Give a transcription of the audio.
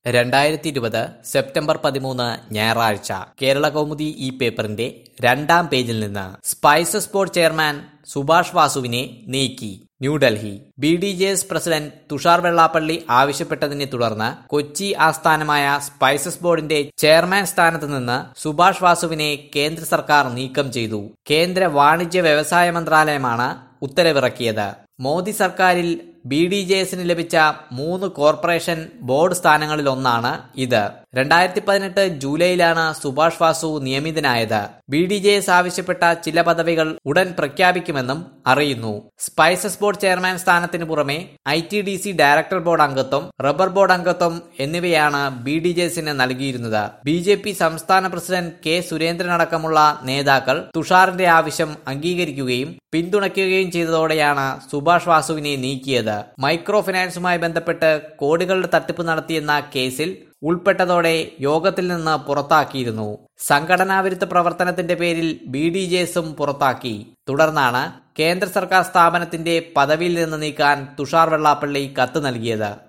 രണ്ടായിരത്തി ഇരുപത് സെപ്റ്റംബർ പതിമൂന്ന് ഞായറാഴ്ച കേരള കൗമുദി ഈ പേപ്പറിന്റെ രണ്ടാം പേജിൽ നിന്ന് സ്പൈസസ് ബോർഡ് ചെയർമാൻ സുഭാഷ് വാസുവിനെ നീക്കി New Delhi B D J S president Thushar Vellappally ആവശ്യപ്പെട്ടതിനെ തുടർന്ന് കൊച്ചി ആസ്ഥാനമായ സ്പൈസസ് ബോർഡിന്റെ ചെയർമാൻ സ്ഥാനത്ത് നിന്ന് സുഭാഷ് വാസുവിനെ കേന്ദ്ര സർക്കാർ നീക്കം ചെയ്തു കേന്ദ്ര വാണിജ്യ വ്യവസായ മന്ത്രാലയമാണ് ഉത്തരവിറക്കിയത് മോദി സർക്കാരിൽ ബി ഡി ജെ എസിന് ലഭിച്ച മൂന്ന് കോർപ്പറേഷൻ ബോർഡ് സ്ഥാനങ്ങളിലൊന്നാണ് ഇത് രണ്ടായിരത്തി പതിനെട്ട് ജൂലൈയിലാണ് സുഭാഷ് വാസു നിയമിതനായത് ബി ഡി ജെ എസ് ആവശ്യപ്പെട്ട ചില പദവികൾ ഉടൻ പ്രഖ്യാപിക്കുമെന്നും അറിയുന്നു സ്പൈസസ് ബോർഡ് ചെയർമാൻ സ്ഥാനത്തിന് പുറമെ I T D C director board അംഗത്വം റബ്ബർ ബോർഡ് അംഗത്വം എന്നിവയാണ് ബി ഡി ജെ എസിന് നൽകിയിരുന്നത് ബി ജെ പി സംസ്ഥാന പ്രസിഡന്റ് കെ സുരേന്ദ്രൻ അടക്കമുള്ള നേതാക്കൾ തുഷാറിന്റെ ആവശ്യം അംഗീകരിക്കുകയും പിന്തുണയ്ക്കുകയും ചെയ്തതോടെയാണ് സുഭാഷ് വാസുവിനെ നീക്കിയത് മൈക്രോ ഫിനാൻസുമായി ബന്ധപ്പെട്ട് കോടികളുടെ തട്ടിപ്പ് നടത്തിയെന്ന കേസിൽ ഉൾപ്പെട്ടതോടെ യോഗത്തിൽ നിന്ന് പുറത്താക്കിയിരുന്നു സംഘടനാവിരുദ്ധ പ്രവർത്തനത്തിന്റെ പേരിൽ ബി ഡി ജെ എസും പുറത്താക്കി തുടർന്നാണ് കേന്ദ്ര സർക്കാർ സ്ഥാപനത്തിന്റെ പദവിയിൽ നിന്ന് നീക്കാൻ തുഷാർ വെള്ളാപ്പള്ളി കത്ത് നൽകിയത്